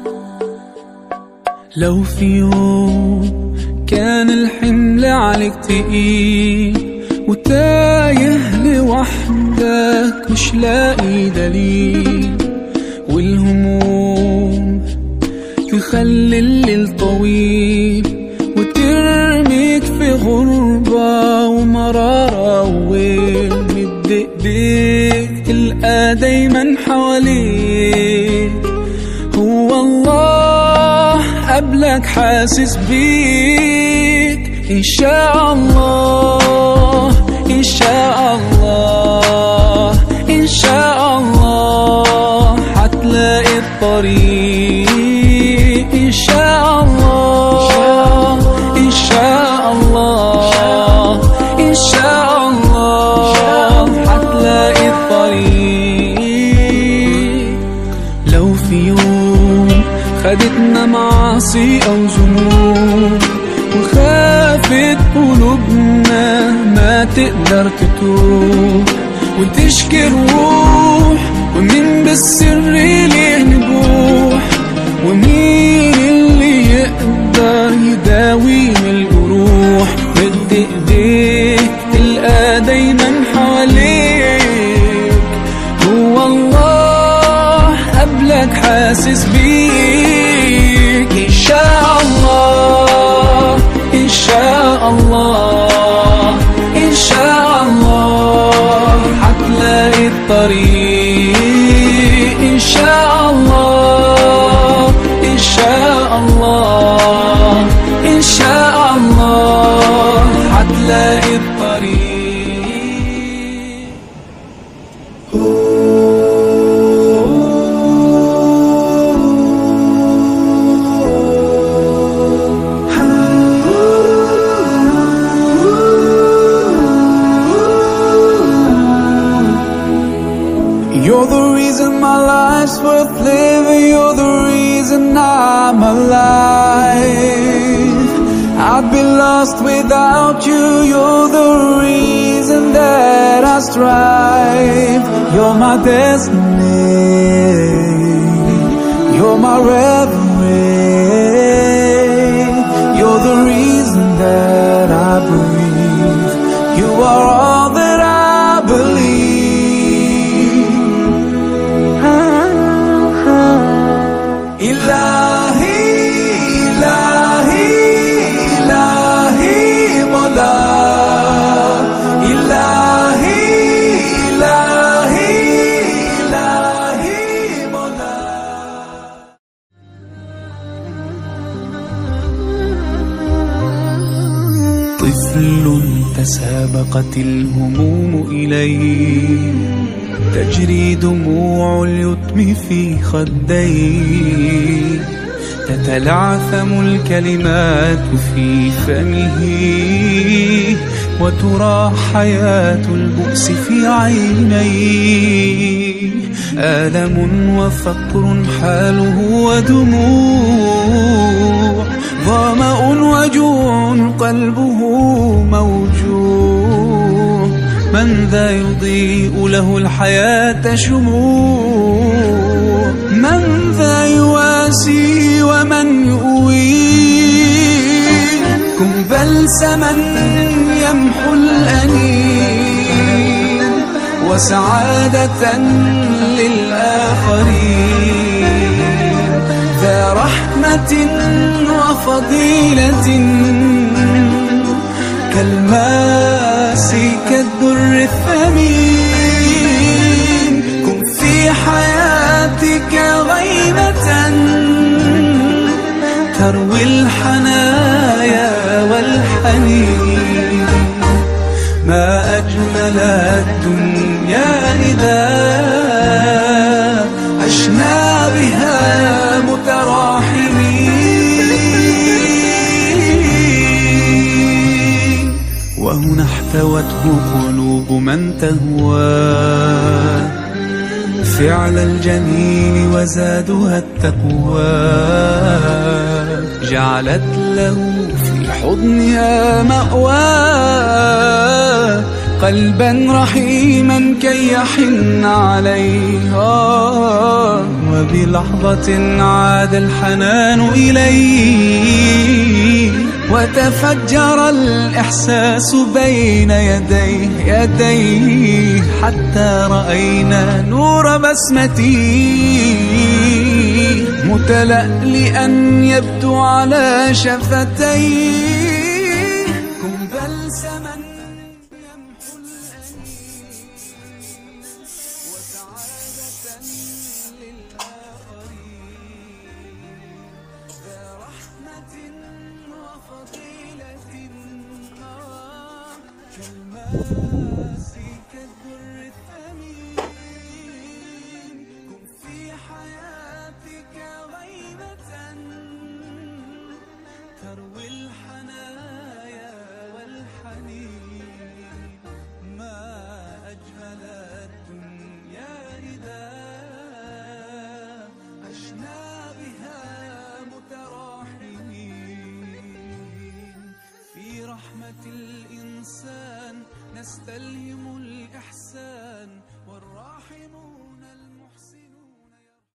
لو في يوم كان الحمل عليك تقيل وتايه لوحدك مش لاقي دليل والهموم تخلي الليل طويل وترميك في غربة ومرارة وويل مد ايديك تلقى دايما حواليك هو الله قبلك حاسس بيك إن شاء الله إن شاء الله إن شاء الله حتلاقي الطريق إن شاء الله إن شاء الله إن شاء الله حتلاقي الطريق لو في يوم خدتنا معاصي أو ذنوب وخافت قلوبنا ما تقدر تتوب وتشكي الروح ومين بالسر ليه نبوح ومين اللي يقدر يداوي من الجروح مد ايديك تلقى دايما حواليك هو الله قبلك حاسس بيك إن شاء الله إن شاء الله إن شاء الله حتلاقي الطريق إن شاء الله إن شاء الله إن شاء الله حتلاقي الطريق You're the reason my life's worth living. You're the reason I'm alive. I'd be lost without you. You're the reason that I strive. You're my destiny. You're my reverie. You're the reason that I breathe. You are all that I believe. إلهي إلهي إلهي مولا إلهي إلهي إلهي مولا طفل تسابقت الهموم إليه تجري دموع اليتم في خديه تتلعثم الكلمات في فمه وترى حياة البؤس في عينيه آلم وفقر حاله ودموع ظمأ وجوع قلبه موجوع من ذا يضيء له الحياة شموع من ذا يواسي ومن يؤويه كن بلسما يمحو الأنين وسعادة للآخرين ذا رحمة وفضيلة كالماس كالدر الثمين كن في حياتك غيمة تروي الحنايا والحنين ما أجمل الدنيا نداء عشنا بها متراحمين وهنا احتوته قلوب من تهوى فعل الجميل وزادها التقوى جعلت له في حضنها مأوى قلبا رحيما كي يحن عليها وبلحظة عاد الحنان إليه وتفجر الإحساس بين يديه يديه حتى رأينا نور بسمتي متلألئا يبدو على شفتيه كن بلسما يمحو الأنين وسعادة للآخرين ذا رحمة وفضيلة آه، كالماس كالدر الثمين كن في حياتك غيبة تروي الحنايا والحنين ما أجمل الدنيا إذا عشنا بها متراحمين في رحمة الإنسان نستلهم